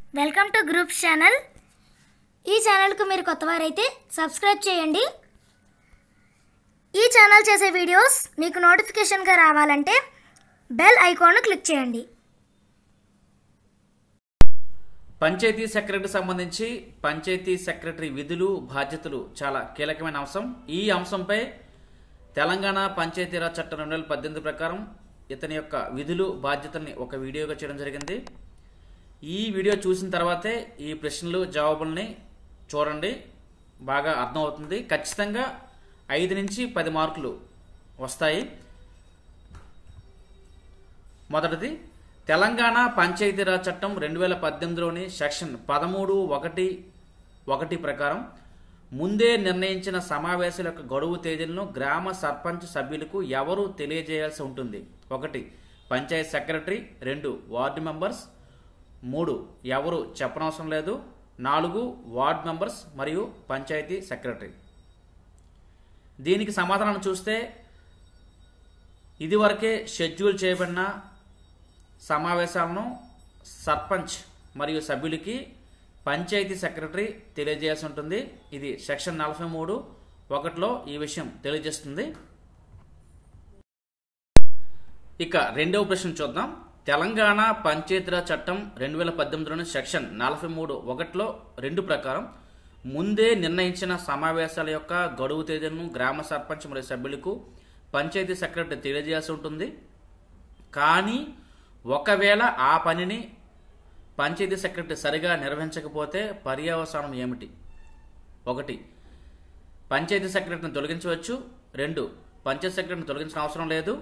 welcome to groups channel ఈ ఛానల్కు మీరు కొత్తవారైతే సబ్స్క్రైబ్ చేయండి ఈ ఛానల్ చేసే వీడియోస్ మీకు నోటిఫికేషన్గా రావాలంటే బెల్ ఐకాన్ను క్లిక్ చేయండి పంచాయతీ సెక్రటరీ సంబంధించి పంచాయతీ సెక్రటరీ విధులు బాధ్యతలు చాలా కీలకమైన అంశం ఈ అంశంపై తెలంగాణ పంచాయతీరాజ్ చట్టం రెండు వేల పద్దెనిమిది ప్రకారం ఇతని యొక్క విధులు బాధ్యతల్ని ఒక వీడియోగా చేయడం జరిగింది ఈ వీడియో చూసిన తర్వాతే ఈ ప్రశ్నలు జవాబుల్ని చూడండి బాగా అర్థమవుతుంది ఖచ్చితంగా ఐదు నుంచి పది మార్కులు వస్తాయి మొదటిది తెలంగాణ పంచాయతీరాజ్ చట్టం రెండు వేల పద్దెనిమిదిలోని సెక్షన్ పదమూడు ఒకటి ఒకటి ప్రకారం ముందే నిర్ణయించిన సమావేశాల యొక్క గడువు తేదీలను గ్రామ సర్పంచ్ సభ్యులకు ఎవరు తెలియజేయాల్సి ఉంటుంది ఒకటి పంచాయత్ సెక్రటరీ రెండు వార్డు మెంబర్స్ మూడు ఎవరు చెప్పనవసరం లేదు నాలుగు వార్డ్ మెంబర్స్ మరియు పంచాయతీ సెక్రటరీ దీనికి సమాధానం చూస్తే ఇదివరకే షెడ్యూల్ చేయబడిన సమావేశాలను సర్పంచ్ మరియు సభ్యులకి పంచాయతీ సెక్రటరీ తెలియజేయాల్సి ఉంటుంది ఇది సెక్షన్ నలభై మూడు ఒకటిలో ఈ విషయం తెలియజేస్తుంది ఇక రెండవ ప్రశ్న చూద్దాం తెలంగాణ పంచాయతీరాజ్ చట్టం రెండు వేల పద్దెనిమిదిలోని సెక్షన్ నలభై మూడు ఒకటిలో రెండు ప్రకారం ముందే నిర్ణయించిన సమావేశాల యొక్క గడువు తేదీలను గ్రామ సర్పంచ్ మరియు సభ్యులకు పంచాయతీ సెక్రటరీ తెలియజేయాల్సి ఉంటుంది కానీ ఒకవేళ ఆ పనిని పంచాయతీ సెక్రటరీ సరిగా నిర్వహించకపోతే పర్యవసానం ఏమిటి ఒకటి పంచాయతీ సెక్రటరీని తొలగించవచ్చు రెండు పంచాయతీ సెక్రటరీని తొలగించిన అవసరం లేదు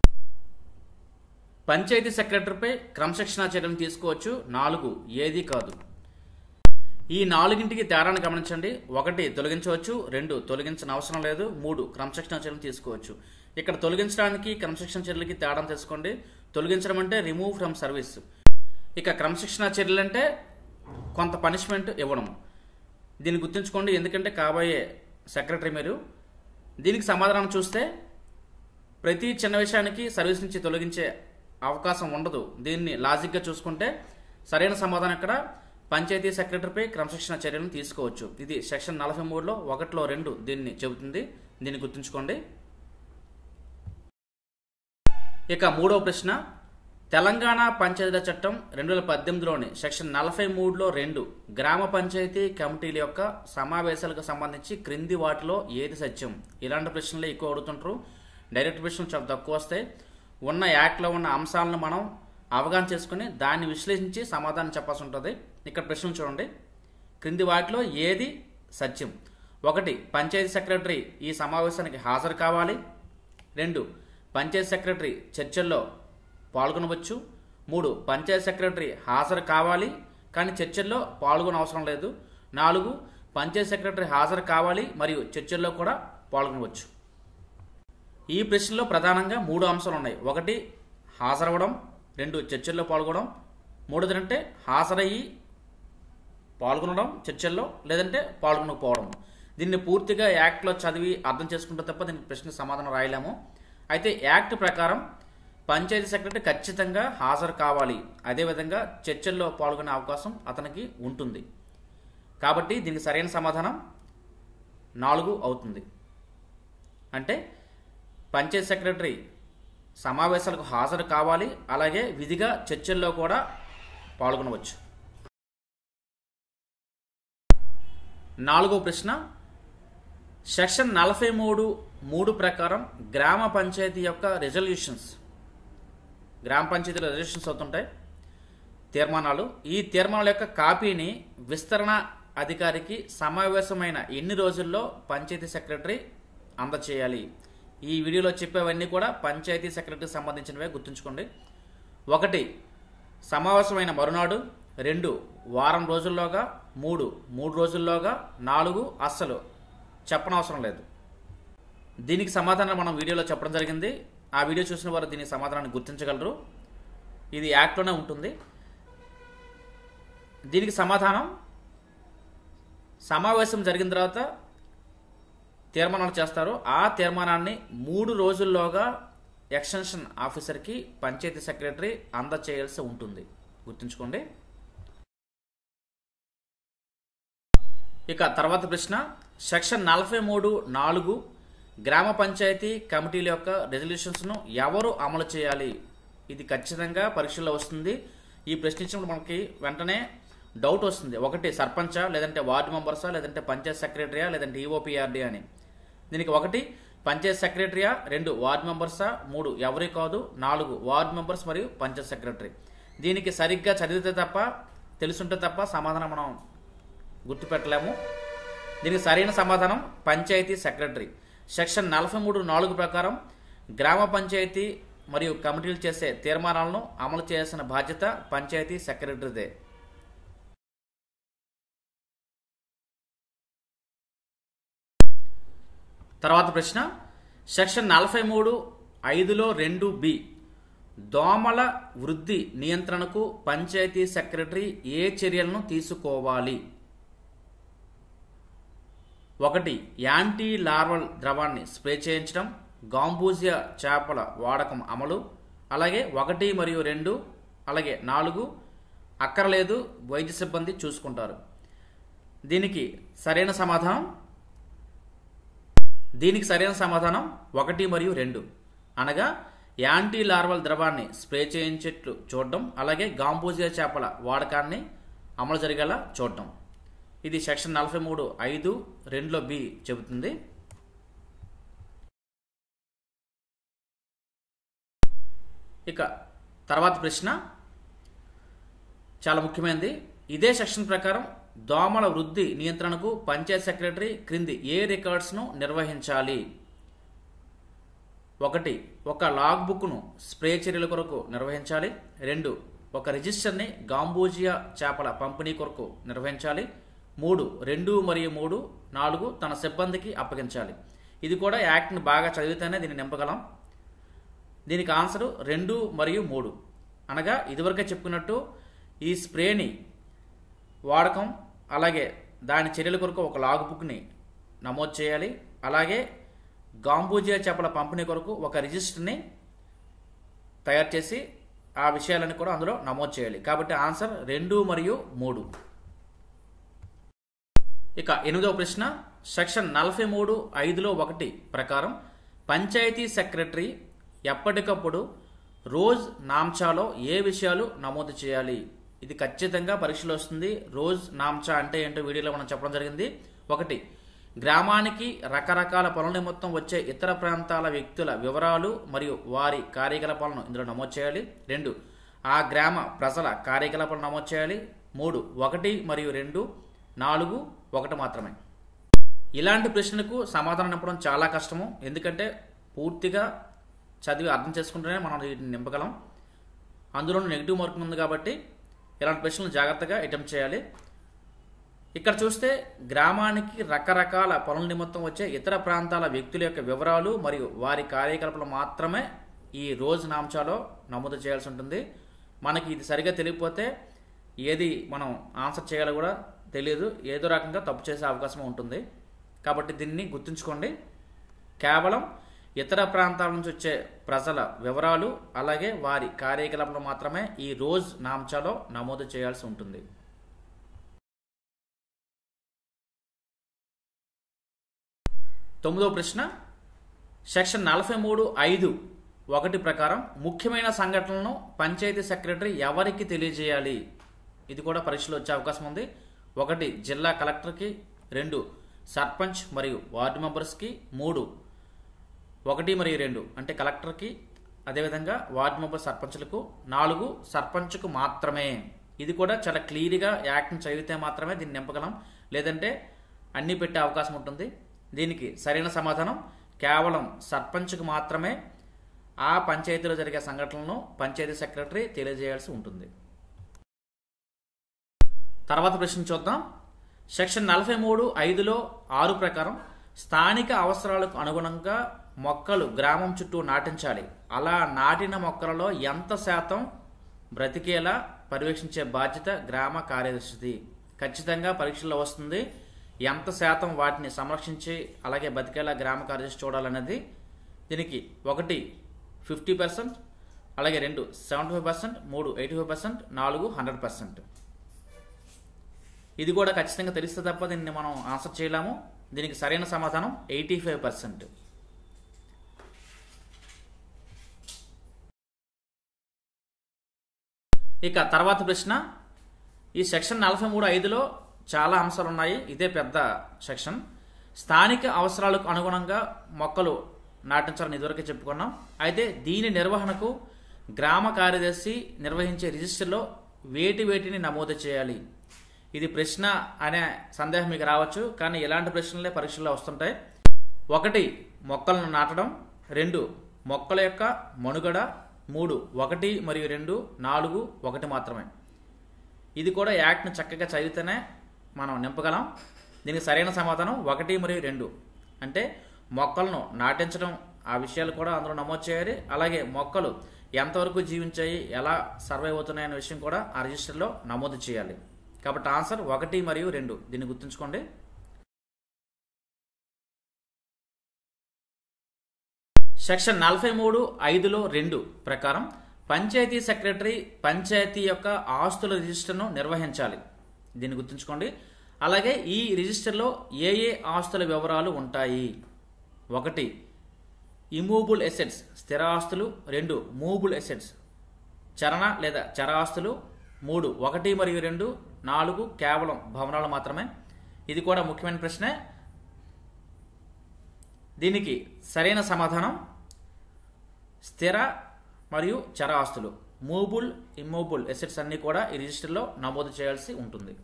పంచాయతీ సెక్రటరీపై క్రమశిక్షణ చర్యలు తీసుకోవచ్చు నాలుగు ఏది కాదు ఈ నాలుగింటికి తేడాను గమనించండి ఒకటి తొలగించవచ్చు రెండు తొలగించిన అవసరం లేదు మూడు క్రమశిక్షణ చర్యలు తీసుకోవచ్చు ఇక్కడ తొలగించడానికి క్రమశిక్షణ చర్యలకి తేడా తెలుసుకోండి తొలగించడం అంటే రిమూవ్ ఫ్రమ్ సర్వీస్ ఇక క్రమశిక్షణ చర్యలు అంటే కొంత పనిష్మెంట్ ఇవ్వడం దీన్ని గుర్తుంచుకోండి ఎందుకంటే కాబోయే సెక్రటరీ మీరు దీనికి సమాధానం చూస్తే ప్రతి చిన్న విషయానికి సర్వీస్ నుంచి తొలగించే అవకాశం ఉండదు దీన్ని లాజిక్గా చూసుకుంటే సరైన సమాధానం ఇక్కడ పంచాయతీ సెక్రటరీపై క్రమశిక్షణ చర్యలను తీసుకోవచ్చు ఇది సెక్షన్ నలభై మూడులో ఒకటిలో రెండు దీన్ని చెబుతుంది దీన్ని గుర్తుంచుకోండి ఇక మూడవ ప్రశ్న తెలంగాణ పంచాయతీరాజ్ చట్టం రెండు వేల పద్దెనిమిదిలోని సెక్షన్ నలభై మూడులో రెండు గ్రామ పంచాయతీ కమిటీల యొక్క సమావేశాలకు సంబంధించి క్రింది వాటిలో ఏది సత్యం ఇలాంటి ప్రశ్నలు ఎక్కువ అడుగుతుంటారు డైరెక్ట్ ప్రశ్నలు చాలా తక్కువ వస్తాయి ఉన్న యాక్ట్లో ఉన్న అంశాలను మనం అవగాహన చేసుకుని దాన్ని విశ్లేషించి సమాధానం చెప్పాల్సి ఉంటుంది ఇక్కడ ప్రశ్నలు చూడండి క్రింది వాటిలో ఏది సత్యం ఒకటి పంచాయతీ సెక్రటరీ ఈ సమావేశానికి హాజరు కావాలి రెండు పంచాయతీ సెక్రటరీ చర్చల్లో పాల్గొనవచ్చు మూడు పంచాయతీ సెక్రటరీ హాజరు కావాలి కానీ చర్చల్లో పాల్గొన అవసరం లేదు నాలుగు పంచాయతీ సెక్రటరీ హాజరు కావాలి మరియు చర్చల్లో కూడా పాల్గొనవచ్చు ఈ ప్రశ్నలో ప్రధానంగా మూడు అంశాలు ఉన్నాయి ఒకటి హాజరవ్వడం రెండు చర్చల్లో పాల్గొనడం మూడోది అంటే హాజరయ్యి పాల్గొనడం చర్చల్లో లేదంటే పాల్గొనకపోవడం దీన్ని పూర్తిగా యాక్ట్లో చదివి అర్థం చేసుకుంటే తప్ప దీనికి ప్రశ్న సమాధానం రాయలేము అయితే యాక్ట్ ప్రకారం పంచాయతీ సెక్రటరీ ఖచ్చితంగా హాజరు కావాలి అదేవిధంగా చర్చల్లో పాల్గొనే అవకాశం అతనికి ఉంటుంది కాబట్టి దీనికి సరైన సమాధానం నాలుగు అవుతుంది అంటే పంచాయతీ సెక్రటరీ సమావేశాలకు హాజరు కావాలి అలాగే విధిగా చర్చల్లో కూడా పాల్గొనవచ్చు నాలుగో ప్రశ్న సెక్షన్ నలభై మూడు మూడు ప్రకారం గ్రామ పంచాయతీ యొక్క రెజల్యూషన్స్ గ్రామ పంచాయతీలో రెజల్యూషన్స్ అవుతుంటాయి తీర్మానాలు ఈ తీర్మానాల యొక్క కాపీని విస్తరణ అధికారికి సమావేశమైన ఎన్ని రోజుల్లో పంచాయతీ సెక్రటరీ అందచేయాలి ఈ వీడియోలో చెప్పేవన్నీ కూడా పంచాయతీ సెక్రటరీకి సంబంధించినవే గుర్తుంచుకోండి ఒకటి సమావేశమైన మరునాడు రెండు వారం రోజుల్లోగా మూడు మూడు రోజుల్లోగా నాలుగు అస్సలు చెప్పనవసరం లేదు దీనికి సమాధానం మనం వీడియోలో చెప్పడం జరిగింది ఆ వీడియో చూసిన వారు దీనికి సమాధానాన్ని గుర్తించగలరు ఇది యాక్ట్లోనే ఉంటుంది దీనికి సమాధానం సమావేశం జరిగిన తర్వాత తీర్మానాలు చేస్తారు ఆ తీర్మానాన్ని మూడు రోజుల్లోగా ఎక్స్టెన్షన్ ఆఫీసర్కి పంచాయతీ సెక్రటరీ అందచేయాల్సి ఉంటుంది గుర్తుంచుకోండి ఇక తర్వాత ప్రశ్న సెక్షన్ నలభై మూడు నాలుగు గ్రామ పంచాయతీ కమిటీల యొక్క రెజల్యూషన్స్ను ఎవరు అమలు చేయాలి ఇది ఖచ్చితంగా పరీక్షల్లో వస్తుంది ఈ ప్రశ్న ఇచ్చినప్పుడు మనకి వెంటనే డౌట్ వస్తుంది ఒకటి సర్పంచా లేదంటే వార్డు మెంబర్సా లేదంటే పంచాయత్ సెక్రటరీయా లేదంటే ఈఓపీఆర్డీ అని దీనికి ఒకటి పంచాయత్ సెక్రటరీయా రెండు వార్డు మెంబర్సా మూడు ఎవరి కాదు నాలుగు వార్డు మెంబర్స్ మరియు పంచాయత్ సెక్రటరీ దీనికి సరిగ్గా చదివితే తప్ప తెలుసుంటే తప్ప సమాధానం మనం గుర్తుపెట్టలేము దీనికి సరైన సమాధానం పంచాయతీ సెక్రటరీ సెక్షన్ నలభై మూడు నాలుగు ప్రకారం గ్రామ పంచాయతీ మరియు కమిటీలు చేసే తీర్మానాలను అమలు చేయాల్సిన బాధ్యత పంచాయతీ సెక్రటరీదే తర్వాత ప్రశ్న సెక్షన్ నలభై మూడు ఐదులో రెండు బి దోమల వృద్ధి నియంత్రణకు పంచాయతీ సెక్రటరీ ఏ చర్యలను తీసుకోవాలి ఒకటి యాంటీ లార్వల్ ద్రవాన్ని స్ప్రే చేయించడం గాంబూజియా చేపల వాడకం అమలు అలాగే ఒకటి మరియు రెండు అలాగే నాలుగు అక్కరలేదు వైద్య సిబ్బంది చూసుకుంటారు దీనికి సరైన సమాధానం దీనికి సరైన సమాధానం ఒకటి మరియు రెండు అనగా యాంటీ లార్వల్ ద్రవాన్ని స్ప్రే చేయించేట్లు చూడడం అలాగే గాంబూజియా చేపల వాడకాన్ని అమలు జరిగేలా చూడడం ఇది సెక్షన్ నలభై మూడు ఐదు రెండులో బి చెబుతుంది ఇక తర్వాత ప్రశ్న చాలా ముఖ్యమైనది ఇదే సెక్షన్ ప్రకారం దోమల వృద్ధి నియంత్రణకు పంచాయత్ సెక్రటరీ క్రింది ఏ రికార్డ్స్ను నిర్వహించాలి ఒకటి ఒక లాగ్ బుక్ను స్ప్రే చర్యల కొరకు నిర్వహించాలి రెండు ఒక రిజిస్టర్ని గాంబూజియా చేపల పంపిణీ కొరకు నిర్వహించాలి మూడు రెండు మరియు మూడు నాలుగు తన సిబ్బందికి అప్పగించాలి ఇది కూడా యాక్ట్ని బాగా చదివితేనే దీన్ని నింపగలం దీనికి ఆన్సరు రెండు మరియు మూడు అనగా ఇదివరకే చెప్పుకున్నట్టు ఈ స్ప్రేని వాడకం అలాగే దాని చర్యల కొరకు ఒక లాగ్ బుక్ని నమోదు చేయాలి అలాగే గాంబూజియా చేపల పంపిణీ కొరకు ఒక రిజిస్టర్ని తయారు చేసి ఆ విషయాలను కూడా అందులో నమోదు చేయాలి కాబట్టి ఆన్సర్ రెండు మరియు మూడు ఇక ఎనిమిదవ ప్రశ్న సెక్షన్ నలభై మూడు ఐదులో ఒకటి ప్రకారం పంచాయతీ సెక్రటరీ ఎప్పటికప్పుడు రోజ్ నామ్చాలో ఏ విషయాలు నమోదు చేయాలి ఇది ఖచ్చితంగా పరీక్షలో వస్తుంది రోజ్ నామ్చా అంటే ఏంటో వీడియోలో మనం చెప్పడం జరిగింది ఒకటి గ్రామానికి రకరకాల పనుల నిమిత్తం వచ్చే ఇతర ప్రాంతాల వ్యక్తుల వివరాలు మరియు వారి కార్యకలాపాలను ఇందులో నమోదు చేయాలి రెండు ఆ గ్రామ ప్రజల కార్యకలాపాలను నమోదు చేయాలి మూడు ఒకటి మరియు రెండు నాలుగు ఒకటి మాత్రమే ఇలాంటి ప్రశ్నలకు సమాధానం నింపడం చాలా కష్టము ఎందుకంటే పూర్తిగా చదివి అర్థం చేసుకుంటేనే మనం వీటిని నింపగలం అందులో నెగిటివ్ మార్కింగ్ ఉంది కాబట్టి ఇలాంటి ప్రశ్నలు జాగ్రత్తగా అటెంప్ట్ చేయాలి ఇక్కడ చూస్తే గ్రామానికి రకరకాల పనుల నిమిత్తం వచ్చే ఇతర ప్రాంతాల వ్యక్తుల యొక్క వివరాలు మరియు వారి కార్యకలాపాలు మాత్రమే ఈ రోజు నాంశాలో నమోదు చేయాల్సి ఉంటుంది మనకి ఇది సరిగా తెలియకపోతే ఏది మనం ఆన్సర్ చేయాలో కూడా తెలియదు ఏదో రకంగా తప్పు చేసే అవకాశం ఉంటుంది కాబట్టి దీన్ని గుర్తుంచుకోండి కేవలం ఇతర ప్రాంతాల నుంచి వచ్చే ప్రజల వివరాలు అలాగే వారి కార్యకలాపాలు మాత్రమే ఈ రోజ్ నాంచాలో నమోదు చేయాల్సి ఉంటుంది తొమ్మిదవ ప్రశ్న సెక్షన్ నలభై మూడు ఐదు ఒకటి ప్రకారం ముఖ్యమైన సంఘటనలను పంచాయతీ సెక్రటరీ ఎవరికి తెలియజేయాలి ఇది కూడా పరీక్షలో వచ్చే అవకాశం ఉంది ఒకటి జిల్లా కలెక్టర్కి రెండు సర్పంచ్ మరియు వార్డు మెంబర్స్కి మూడు ఒకటి మరియు రెండు అంటే కలెక్టర్కి అదేవిధంగా వార్డు మెంబర్ సర్పంచ్లకు నాలుగు సర్పంచ్కు మాత్రమే ఇది కూడా చాలా క్లియర్గా యాక్ట్ని చదివితే మాత్రమే దీన్ని నింపగలం లేదంటే అన్నీ పెట్టే అవకాశం ఉంటుంది దీనికి సరైన సమాధానం కేవలం సర్పంచ్కు మాత్రమే ఆ పంచాయతీలో జరిగే సంఘటనలను పంచాయతీ సెక్రటరీ తెలియజేయాల్సి ఉంటుంది తర్వాత ప్రశ్న చూద్దాం సెక్షన్ నలభై మూడు ఐదులో ఆరు ప్రకారం స్థానిక అవసరాలకు అనుగుణంగా మొక్కలు గ్రామం చుట్టూ నాటించాలి అలా నాటిన మొక్కలలో ఎంత శాతం బ్రతికేలా పర్యవేక్షించే బాధ్యత గ్రామ కార్యదర్శిది ఖచ్చితంగా పరీక్షల్లో వస్తుంది ఎంత శాతం వాటిని సంరక్షించి అలాగే బతికేలా గ్రామ కార్యదర్శి చూడాలనేది దీనికి ఒకటి ఫిఫ్టీ పర్సెంట్ అలాగే రెండు సెవెంటీ ఫైవ్ పర్సెంట్ మూడు ఎయిటీ ఫైవ్ పర్సెంట్ నాలుగు హండ్రెడ్ పర్సెంట్ ఇది కూడా ఖచ్చితంగా తెలిస్తే తప్ప దీన్ని మనం ఆన్సర్ చేయలేము దీనికి సరైన సమాధానం ఎయిటీ ఫైవ్ పర్సెంట్ ఇక తర్వాత ప్రశ్న ఈ సెక్షన్ నలభై మూడు ఐదులో చాలా అంశాలు ఉన్నాయి ఇదే పెద్ద సెక్షన్ స్థానిక అవసరాలకు అనుగుణంగా మొక్కలు నాటించాలని ఇదివరకే చెప్పుకున్నాం అయితే దీని నిర్వహణకు గ్రామ కార్యదర్శి నిర్వహించే రిజిస్టర్లో వేటి వేటిని నమోదు చేయాలి ఇది ప్రశ్న అనే సందేహం మీకు రావచ్చు కానీ ఇలాంటి ప్రశ్నలే పరీక్షల్లో వస్తుంటాయి ఒకటి మొక్కలను నాటడం రెండు మొక్కల యొక్క మనుగడ మూడు ఒకటి మరియు రెండు నాలుగు ఒకటి మాత్రమే ఇది కూడా యాక్ట్ను చక్కగా చదివితేనే మనం నింపగలం దీనికి సరైన సమాధానం ఒకటి మరియు రెండు అంటే మొక్కలను నాటించడం ఆ విషయాలు కూడా అందులో నమోదు చేయాలి అలాగే మొక్కలు ఎంతవరకు జీవించాయి ఎలా సర్వైవ్ అవుతున్నాయి అనే విషయం కూడా ఆ రిజిస్టర్లో నమోదు చేయాలి కాబట్టి ఆన్సర్ ఒకటి మరియు రెండు దీన్ని గుర్తుంచుకోండి సెక్షన్ నలభై మూడు ఐదులో రెండు ప్రకారం పంచాయతీ సెక్రటరీ పంచాయతీ యొక్క ఆస్తుల రిజిస్టర్ను నిర్వహించాలి దీన్ని గుర్తుంచుకోండి అలాగే ఈ రిజిస్టర్లో ఏ ఏ ఆస్తుల వివరాలు ఉంటాయి ఒకటి ఇమూబుల్ ఎసెట్స్ స్థిర ఆస్తులు రెండు మూబుల్ ఎసెట్స్ చరణ లేదా చర ఆస్తులు మూడు ఒకటి మరియు రెండు నాలుగు కేవలం భవనాలు మాత్రమే ఇది కూడా ముఖ్యమైన ప్రశ్నే దీనికి సరైన సమాధానం స్థిర మరియు చర ఆస్తులు మూబుల్ ఇమ్మూబుల్ ఎసెట్స్ అన్నీ కూడా ఈ రిజిస్టర్లో నమోదు చేయాల్సి ఉంటుంది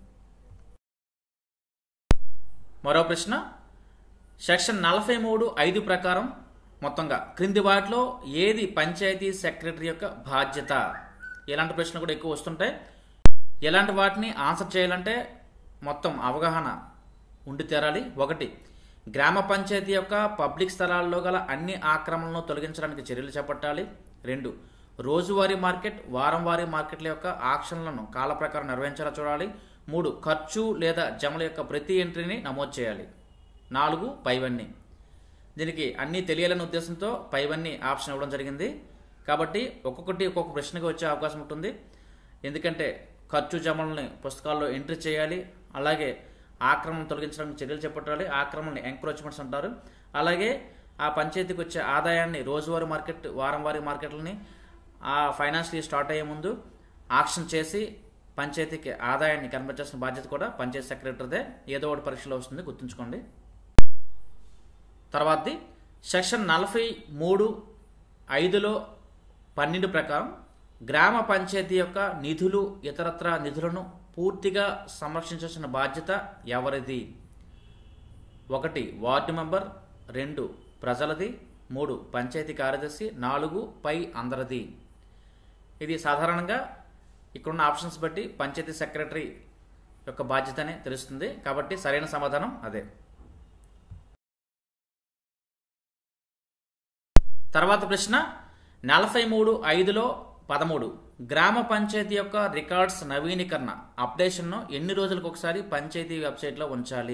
మరో ప్రశ్న సెక్షన్ నలభై మూడు ఐదు ప్రకారం మొత్తంగా క్రింది వాటిలో ఏది పంచాయతీ సెక్రటరీ యొక్క బాధ్యత ఇలాంటి ప్రశ్నలు కూడా ఎక్కువ వస్తుంటాయి ఇలాంటి వాటిని ఆన్సర్ చేయాలంటే మొత్తం అవగాహన ఉండి తీరాలి ఒకటి గ్రామ పంచాయతీ యొక్క పబ్లిక్ స్థలాల్లో గల అన్ని ఆక్రమణలను తొలగించడానికి చర్యలు చేపట్టాలి రెండు రోజువారీ మార్కెట్ వారం వారీ మార్కెట్ల యొక్క ఆక్షన్లను కాల ప్రకారం నిర్వహించేలా చూడాలి మూడు ఖర్చు లేదా జమల యొక్క ప్రతి ఎంట్రీని నమోదు చేయాలి నాలుగు పైవన్నీ దీనికి అన్నీ తెలియాలనే ఉద్దేశంతో పైవన్నీ ఆప్షన్ ఇవ్వడం జరిగింది కాబట్టి ఒక్కొక్కటి ఒక్కొక్క ప్రశ్నకు వచ్చే అవకాశం ఉంటుంది ఎందుకంటే ఖర్చు జమల్ని పుస్తకాల్లో ఎంట్రీ చేయాలి అలాగే ఆక్రమణ తొలగించడానికి చర్యలు చేపట్టాలి ఆక్రమణని ఎంక్రోచ్మెంట్స్ అంటారు అలాగే ఆ పంచాయతీకి వచ్చే ఆదాయాన్ని రోజువారీ మార్కెట్ వారం వారీ మార్కెట్లని ఆ ఫైనాన్షియల్ ఇయర్ స్టార్ట్ అయ్యే ముందు ఆక్షన్ చేసి పంచాయతీకి ఆదాయాన్ని కనిపించాల్సిన బాధ్యత కూడా పంచాయతీ సెక్రటరీదే ఏదో ఒకటి పరీక్షలో వస్తుంది గుర్తుంచుకోండి తర్వాతది సెక్షన్ నలభై మూడు ఐదులో పన్నెండు ప్రకారం గ్రామ పంచాయతీ యొక్క నిధులు ఇతరత్ర నిధులను పూర్తిగా సంరక్షించాల్సిన బాధ్యత ఎవరిది ఒకటి వార్డు మెంబర్ రెండు ప్రజలది మూడు పంచాయతీ కార్యదర్శి నాలుగు పై అందరిది ఇది సాధారణంగా ఇక్కడున్న ఆప్షన్స్ బట్టి పంచాయతీ సెక్రటరీ యొక్క బాధ్యతనే తెలుస్తుంది కాబట్టి సరైన సమాధానం అదే తర్వాత ప్రశ్న నలభై మూడు ఐదులో పదమూడు గ్రామ పంచాయతీ యొక్క రికార్డ్స్ నవీకరణ అప్డేషన్ను ఎన్ని రోజులకు ఒకసారి పంచాయతీ వెబ్సైట్లో ఉంచాలి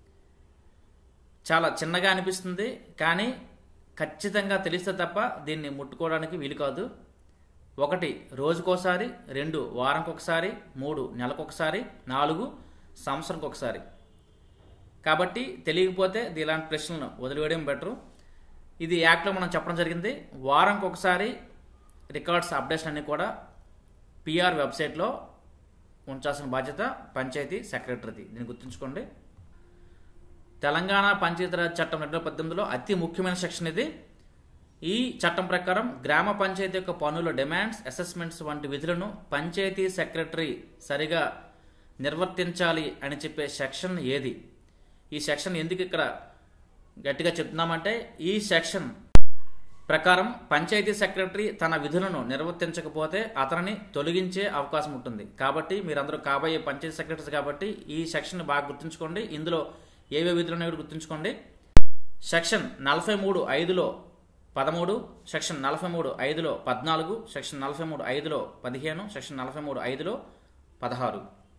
చాలా చిన్నగా అనిపిస్తుంది కానీ ఖచ్చితంగా తెలిస్తే తప్ప దీన్ని ముట్టుకోవడానికి వీలు కాదు ఒకటి రోజుకోసారి రెండు వారంకి ఒకసారి మూడు నెలకొకసారి నాలుగు సంవత్సరంకి ఒకసారి కాబట్టి తెలియకపోతే ఇది ఇలాంటి ప్రశ్నలను వదిలివేయడం బెటరు ఇది యాక్ట్లో మనం చెప్పడం జరిగింది వారంకి ఒకసారి రికార్డ్స్ అప్డేషన్ అన్ని కూడా పిఆర్ వెబ్సైట్లో ఉంచాల్సిన బాధ్యత పంచాయతీ సెక్రటరీది దీన్ని గుర్తుంచుకోండి తెలంగాణ పంచాయతీరాజ్ చట్టం రెండు వేల పద్దెనిమిదిలో అతి ముఖ్యమైన సెక్షన్ ఇది ఈ చట్టం ప్రకారం గ్రామ పంచాయతీ యొక్క పన్నుల డిమాండ్స్ అసెస్మెంట్స్ వంటి విధులను పంచాయతీ సెక్రటరీ సరిగా నిర్వర్తించాలి అని చెప్పే సెక్షన్ ఏది ఈ సెక్షన్ ఎందుకు ఇక్కడ గట్టిగా చెప్తున్నామంటే ఈ సెక్షన్ ప్రకారం పంచాయతీ సెక్రటరీ తన విధులను నిర్వర్తించకపోతే అతనిని తొలగించే అవకాశం ఉంటుంది కాబట్టి మీరందరూ కాబోయే పంచాయతీ సెక్రటరీస్ కాబట్టి ఈ సెక్షన్ బాగా గుర్తుంచుకోండి ఇందులో ఏవే విధులు ఉన్నాయో కూడా గుర్తుంచుకోండి సెక్షన్ నలభై మూడు ఐదులో పదమూడు సెక్షన్ నలభై మూడు ఐదులో పద్నాలుగు సెక్షన్ నలభై మూడు ఐదులో పదిహేను సెక్షన్ నలభై మూడు ఐదులో పదహారు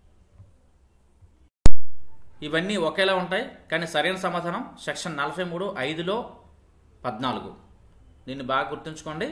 ఇవన్నీ ఒకేలా ఉంటాయి కానీ సరైన సమాధానం సెక్షన్ నలభై మూడు ఐదులో పద్నాలుగు దీన్ని బాగా గుర్తుంచుకోండి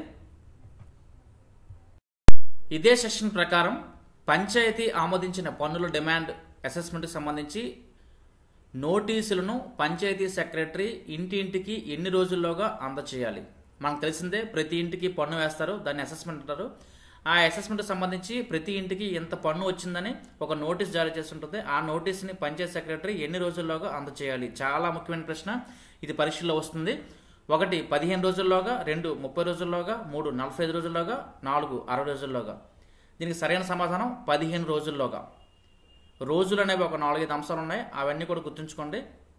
ఇదే సెక్షన్ ప్రకారం పంచాయతీ ఆమోదించిన పన్నుల డిమాండ్ అసెస్మెంట్కి సంబంధించి నోటీసులను పంచాయతీ సెక్రటరీ ఇంటి ఇంటికి ఎన్ని రోజుల్లోగా అందచేయాలి మనకు తెలిసిందే ప్రతి ఇంటికి పన్ను వేస్తారు దాన్ని అసెస్మెంట్ అంటారు ఆ అసెస్మెంట్కి సంబంధించి ప్రతి ఇంటికి ఎంత పన్ను వచ్చిందని ఒక నోటీస్ జారీ చేస్తుంటుంది ఆ నోటీస్ని పంచాయత్ సెక్రటరీ ఎన్ని రోజుల్లోగా అందచేయాలి చాలా ముఖ్యమైన ప్రశ్న ఇది పరీక్షల్లో వస్తుంది ఒకటి పదిహేను రోజుల్లోగా రెండు ముప్పై రోజుల్లోగా మూడు నలభై ఐదు రోజుల్లోగా నాలుగు అరవై రోజుల్లోగా దీనికి సరైన సమాధానం పదిహేను రోజుల్లోగా రోజులు అనేవి ఒక నాలుగైదు అంశాలు ఉన్నాయి అవన్నీ కూడా గుర్తుంచుకోండి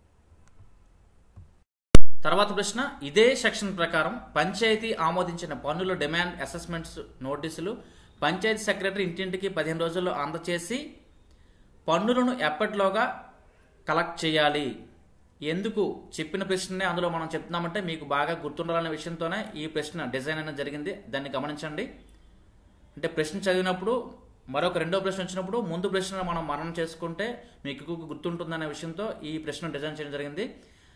తర్వాత ప్రశ్న ఇదే సెక్షన్ ప్రకారం పంచాయతీ ఆమోదించిన పన్నుల డిమాండ్ అసెస్మెంట్స్ నోటీసులు పంచాయతీ సెక్రటరీ ఇంటింటికి పదిహేను రోజుల్లో అందచేసి పన్నులను ఎప్పటిలోగా కలెక్ట్ చేయాలి ఎందుకు చెప్పిన ప్రశ్ననే అందులో మనం చెప్తున్నామంటే మీకు బాగా గుర్తుండాలనే విషయంతోనే ఈ ప్రశ్న డిజైన్ అనేది జరిగింది దాన్ని గమనించండి అంటే ప్రశ్న చదివినప్పుడు మరొక రెండో ప్రశ్న వచ్చినప్పుడు ముందు ప్రశ్న మనం మననం చేసుకుంటే మీకు గుర్తుంటుందనే విషయంతో ఈ ప్రశ్న డిజైన్ చేయడం జరిగింది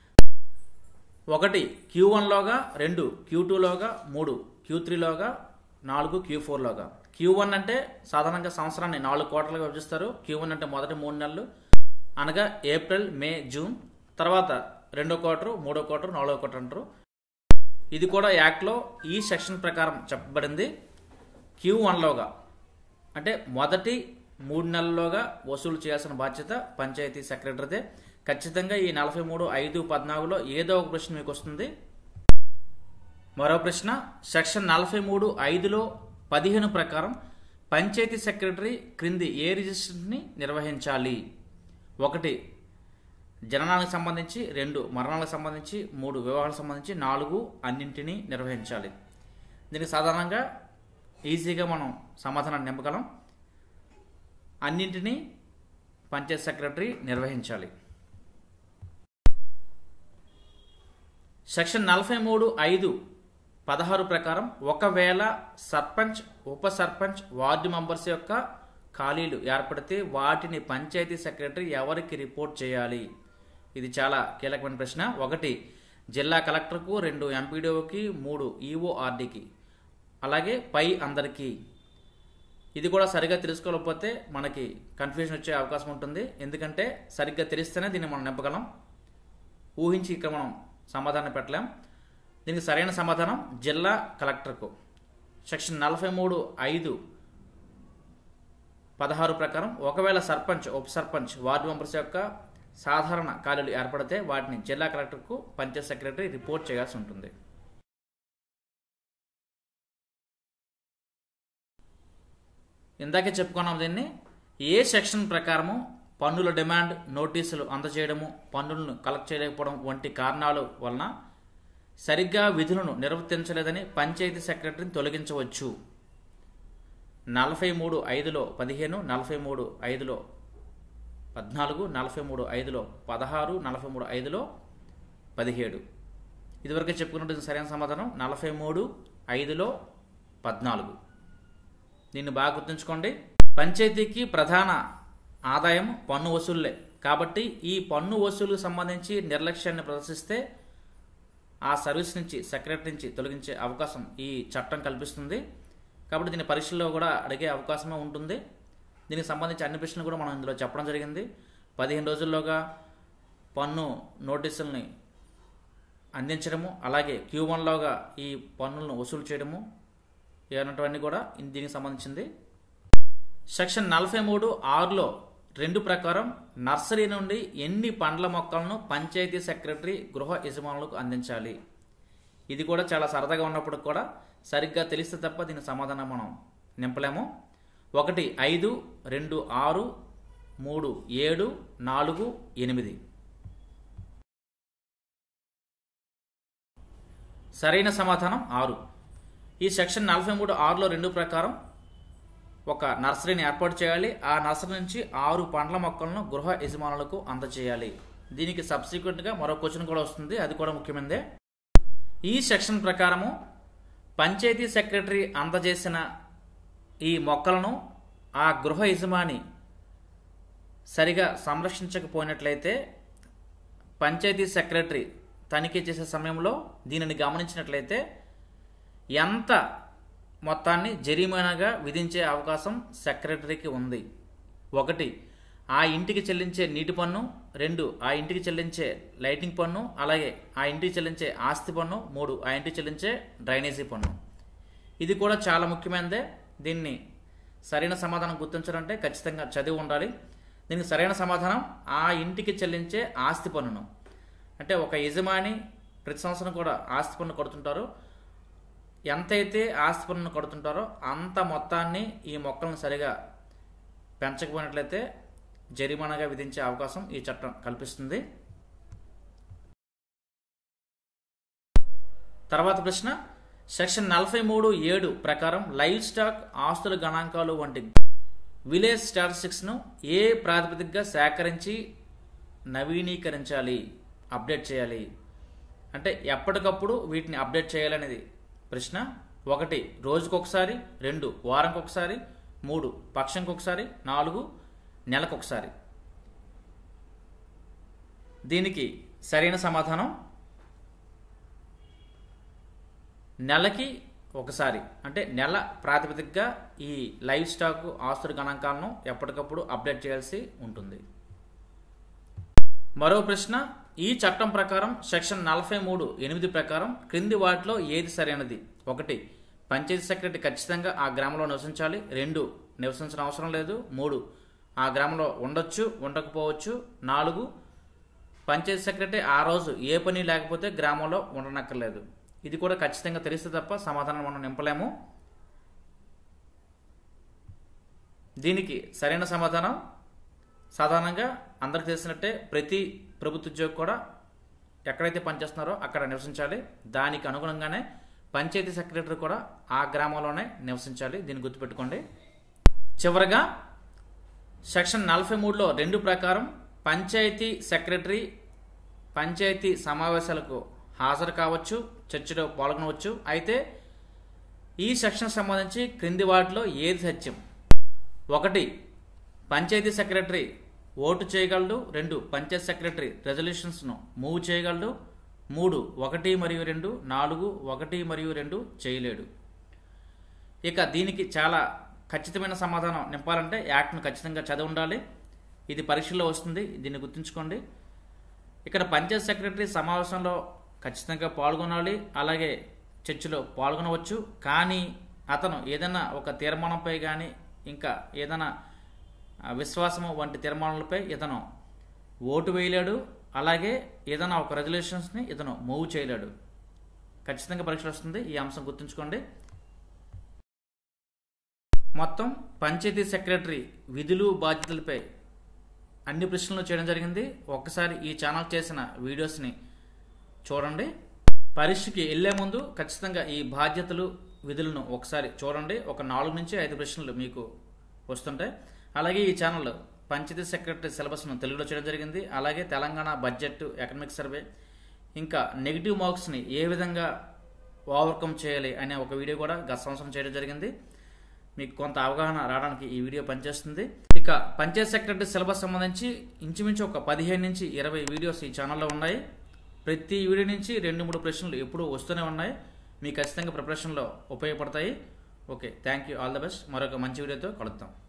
ఒకటి క్యూ వన్లోగా రెండు క్యూ టూలోగా మూడు క్యూ త్రీలోగా నాలుగు క్యూ ఫోర్లోగా క్యూ వన్ అంటే సాధారణంగా సంవత్సరాన్ని నాలుగు క్వార్టర్లుగా విభజిస్తారు క్యూ వన్ అంటే మొదటి మూడు నెలలు అనగా ఏప్రిల్ మే జూన్ తర్వాత రెండో క్వార్టర్ మూడో క్వార్టర్ నాలుగో క్వార్టర్ అంటారు ఇది కూడా యాక్ట్లో ఈ సెక్షన్ ప్రకారం చెప్పబడింది క్యూ వన్లోగా అంటే మొదటి మూడు నెలల్లోగా వసూలు చేయాల్సిన బాధ్యత పంచాయతీ సెక్రటరీదే ఖచ్చితంగా ఈ నలభై మూడు ఐదు పద్నాలుగులో ఏదో ఒక ప్రశ్న మీకు వస్తుంది మరో ప్రశ్న సెక్షన్ నలభై మూడు ఐదులో పదిహేను ప్రకారం పంచాయతీ సెక్రటరీ క్రింది ఏ రిజిస్టర్ని నిర్వహించాలి ఒకటి జననానికి సంబంధించి రెండు మరణాలకు సంబంధించి మూడు వివాహాలకు సంబంధించి నాలుగు అన్నింటినీ నిర్వహించాలి దీనికి సాధారణంగా ఈజీగా మనం సమాధానం నింపగలం అన్నింటినీ పంచాయత్ సెక్రటరీ నిర్వహించాలి సెక్షన్ నలభై మూడు ఐదు పదహారు ప్రకారం ఒకవేళ సర్పంచ్ ఉప సర్పంచ్ వార్డు మెంబర్స్ యొక్క ఖాళీలు ఏర్పడితే వాటిని పంచాయతీ సెక్రటరీ ఎవరికి రిపోర్ట్ చేయాలి ఇది చాలా కీలకమైన ప్రశ్న ఒకటి జిల్లా కలెక్టర్కు రెండు ఎంపీడీఓకి మూడు ఈఓఆర్డీకి అలాగే పై అందరికీ ఇది కూడా సరిగ్గా తెలుసుకోకపోతే మనకి కన్ఫ్యూజన్ వచ్చే అవకాశం ఉంటుంది ఎందుకంటే సరిగ్గా తెలిస్తేనే దీన్ని మనం నింపగలం ఊహించి ఇక్కడ మనం సమాధానం పెట్టలేం దీనికి సరైన సమాధానం జిల్లా కలెక్టర్కు సెక్షన్ నలభై మూడు ఐదు పదహారు ప్రకారం ఒకవేళ సర్పంచ్ ఉప సర్పంచ్ వార్డు మెంబర్స్ యొక్క సాధారణ ఖాళీలు ఏర్పడితే వాటిని జిల్లా కలెక్టర్కు పంచాయత్ సెక్రటరీ రిపోర్ట్ చేయాల్సి ఉంటుంది ఇందాకే చెప్పుకున్నాం దీన్ని ఏ సెక్షన్ ప్రకారము పన్నుల డిమాండ్ నోటీసులు అందజేయడము పన్నులను కలెక్ట్ చేయలేకపోవడం వంటి కారణాల వలన సరిగ్గా విధులను నిర్వర్తించలేదని పంచాయతీ సెక్రటరీని తొలగించవచ్చు నలభై మూడు ఐదులో పదిహేను నలభై మూడు ఐదులో పద్నాలుగు నలభై మూడు ఐదులో పదహారు నలభై మూడు ఐదులో పదిహేడు ఇదివరకే చెప్పుకున్నట్టు సరైన సమాధానం నలభై మూడు ఐదులో పద్నాలుగు దీన్ని బాగా గుర్తుంచుకోండి పంచాయతీకి ప్రధాన ఆదాయం పన్ను వసూళ్లే కాబట్టి ఈ పన్ను వసూలుకు సంబంధించి నిర్లక్ష్యాన్ని ప్రదర్శిస్తే ఆ సర్వీస్ నుంచి సెక్రటరీ నుంచి తొలగించే అవకాశం ఈ చట్టం కల్పిస్తుంది కాబట్టి దీని పరీక్షల్లో కూడా అడిగే అవకాశమే ఉంటుంది దీనికి సంబంధించి అన్ని ప్రశ్నలు కూడా మనం ఇందులో చెప్పడం జరిగింది పదిహేను రోజుల్లోగా పన్ను నోటీసుల్ని అందించడము అలాగే క్యూ వన్లోగా ఈ పన్నులను వసూలు చేయడము ఇలాంటివన్నీ కూడా దీనికి సంబంధించింది సెక్షన్ నలభై మూడు ఆరులో రెండు ప్రకారం నర్సరీ నుండి ఎన్ని పండ్ల మొక్కలను పంచాయతీ సెక్రటరీ గృహ యజమానులకు అందించాలి ఇది కూడా చాలా సరదాగా ఉన్నప్పుడు కూడా సరిగ్గా తెలిస్తే తప్ప దీని సమాధానం మనం నింపలేము ఒకటి ఐదు రెండు ఆరు మూడు ఏడు నాలుగు ఎనిమిది సరైన సమాధానం ఆరు ఈ సెక్షన్ నలభై మూడు ఆరులో రెండు ప్రకారం ఒక నర్సరీని ఏర్పాటు చేయాలి ఆ నర్సరీ నుంచి ఆరు పండ్ల మొక్కలను గృహ యజమానులకు అందజేయాలి దీనికి సబ్సిక్వెంట్గా మరో క్వశ్చన్ కూడా వస్తుంది అది కూడా ముఖ్యమైనదే ఈ సెక్షన్ ప్రకారము పంచాయతీ సెక్రటరీ అందజేసిన ఈ మొక్కలను ఆ గృహ యజమాని సరిగా సంరక్షించకపోయినట్లయితే పంచాయతీ సెక్రటరీ తనిఖీ చేసే సమయంలో దీనిని గమనించినట్లయితే ఎంత మొత్తాన్ని జరిమానాగా విధించే అవకాశం సెక్రటరీకి ఉంది ఒకటి ఆ ఇంటికి చెల్లించే నీటి పన్ను రెండు ఆ ఇంటికి చెల్లించే లైటింగ్ పన్ను అలాగే ఆ ఇంటికి చెల్లించే ఆస్తి పన్ను మూడు ఆ ఇంటికి చెల్లించే డ్రైనేజీ పన్ను ఇది కూడా చాలా ముఖ్యమైనదే దీన్ని సరైన సమాధానం గుర్తించాలంటే ఖచ్చితంగా చదివి ఉండాలి దీనికి సరైన సమాధానం ఆ ఇంటికి చెల్లించే ఆస్తి పన్నును అంటే ఒక యజమాని ప్రతి సంవత్సరం కూడా ఆస్తి పన్ను కడుతుంటారో ఎంతైతే ఆస్తి పన్నును కడుతుంటారో అంత మొత్తాన్ని ఈ మొక్కలను సరిగా పెంచకపోయినట్లయితే జరిమానాగా విధించే అవకాశం ఈ చట్టం కల్పిస్తుంది తర్వాత ప్రశ్న సెక్షన్ నలభై మూడు ఏడు ప్రకారం లైవ్ స్టాక్ ఆస్తుల గణాంకాలు వంటి విలేజ్ స్టాటిస్టిక్స్ను ఏ ప్రాతిపదికగా సేకరించి నవీనీకరించాలి అప్డేట్ చేయాలి అంటే ఎప్పటికప్పుడు వీటిని అప్డేట్ చేయాలనేది ప్రశ్న ఒకటి రోజుకొకసారి రెండు వారంకి ఒకసారి మూడు పక్షంకి ఒకసారి నాలుగు నెలకొకసారి దీనికి సరైన సమాధానం నెలకి ఒకసారి అంటే నెల ప్రాతిపదికగా ఈ లైవ్ స్టాక్ ఆస్తుల గణాంకాలను ఎప్పటికప్పుడు అప్డేట్ చేయాల్సి ఉంటుంది మరో ప్రశ్న ఈ చట్టం ప్రకారం సెక్షన్ నలభై మూడు ఎనిమిది ప్రకారం క్రింది వాటిలో ఏది సరైనది ఒకటి పంచాయతీ సెక్రటరీ ఖచ్చితంగా ఆ గ్రామంలో నివసించాలి రెండు నివసించిన అవసరం లేదు మూడు ఆ గ్రామంలో ఉండొచ్చు ఉండకపోవచ్చు నాలుగు పంచాయతీ సెక్రటరీ ఆ రోజు ఏ పని లేకపోతే గ్రామంలో ఉండనక్కర్లేదు ఇది కూడా ఖచ్చితంగా తెలిస్తే తప్ప సమాధానం మనం నింపలేము దీనికి సరైన సమాధానం సాధారణంగా అందరికి తెలిసినట్టే ప్రతి ప్రభుత్వ ఉద్యోగి కూడా ఎక్కడైతే పనిచేస్తున్నారో అక్కడ నివసించాలి దానికి అనుగుణంగానే పంచాయతీ సెక్రటరీ కూడా ఆ గ్రామంలోనే నివసించాలి దీన్ని గుర్తుపెట్టుకోండి చివరగా సెక్షన్ నలభై మూడులో రెండు ప్రకారం పంచాయతీ సెక్రటరీ పంచాయతీ సమావేశాలకు హాజరు కావచ్చు చర్చలో పాల్గొనవచ్చు అయితే ఈ సెక్షన్ సంబంధించి క్రింది వాటిలో ఏది సత్యం ఒకటి పంచాయతీ సెక్రటరీ ఓటు చేయగలడు రెండు పంచాయతీ సెక్రటరీ రెజల్యూషన్స్ను మూవ్ చేయగలడు మూడు ఒకటి మరియు రెండు నాలుగు ఒకటి మరియు రెండు చేయలేడు ఇక దీనికి చాలా ఖచ్చితమైన సమాధానం నింపాలంటే యాక్ట్ను ఖచ్చితంగా చదివి ఉండాలి ఇది పరీక్షల్లో వస్తుంది దీన్ని గుర్తుంచుకోండి ఇక్కడ పంచాయత్ సెక్రటరీ సమావేశంలో ఖచ్చితంగా పాల్గొనాలి అలాగే చర్చలో పాల్గొనవచ్చు కానీ అతను ఏదైనా ఒక తీర్మానంపై కానీ ఇంకా ఏదైనా ఆ, విశ్వాసము వంటి తీర్మానాలపై ఇతను ఓటు వేయలేడు అలాగే ఏదైనా ఒక రెజల్యూషన్స్ని ఇతను మూవ్ చేయలేడు ఖచ్చితంగా పరీక్ష వస్తుంది ఈ అంశం గుర్తుంచుకోండి మొత్తం పంచాయతీ సెక్రటరీ విధులు బాధ్యతలపై అన్ని ప్రశ్నలు చేయడం జరిగింది ఒక్కసారి ఈ ఛానల్ చేసిన వీడియోస్ని చూడండి పరీక్షకి వెళ్లే ముందు ఖచ్చితంగా ఈ బాధ్యతలు విధులను ఒకసారి చూడండి ఒక నాలుగు నుంచి ఐదు ప్రశ్నలు మీకు వస్తుంటాయి అలాగే ఈ ఛానల్ పంచాయతీ సెక్రటరీ సిలబస్ను తెలుగులో చేయడం జరిగింది అలాగే తెలంగాణ బడ్జెట్ ఎకనామిక్ సర్వే ఇంకా నెగిటివ్ మార్క్స్ని ఏ విధంగా ఓవర్కమ్ చేయాలి అనే ఒక వీడియో కూడా గత సంవత్సరం చేయడం జరిగింది మీకు కొంత అవగాహన రావడానికి ఈ వీడియో పనిచేస్తుంది ఇక పంచాయత్ సెక్రటరీ సిలబస్ సంబంధించి ఇంచుమించు ఒక పదిహేను నుంచి ఇరవై వీడియోస్ ఈ ఛానల్లో ఉన్నాయి ప్రతి వీడియో నుంచి రెండు మూడు ప్రశ్నలు ఎప్పుడూ వస్తూనే ఉన్నాయి మీకు ఖచ్చితంగా ప్రిపరేషన్లో ఉపయోగపడతాయి okay thank you all the best మరొక మంచి వీడియోతో కలుద్దాం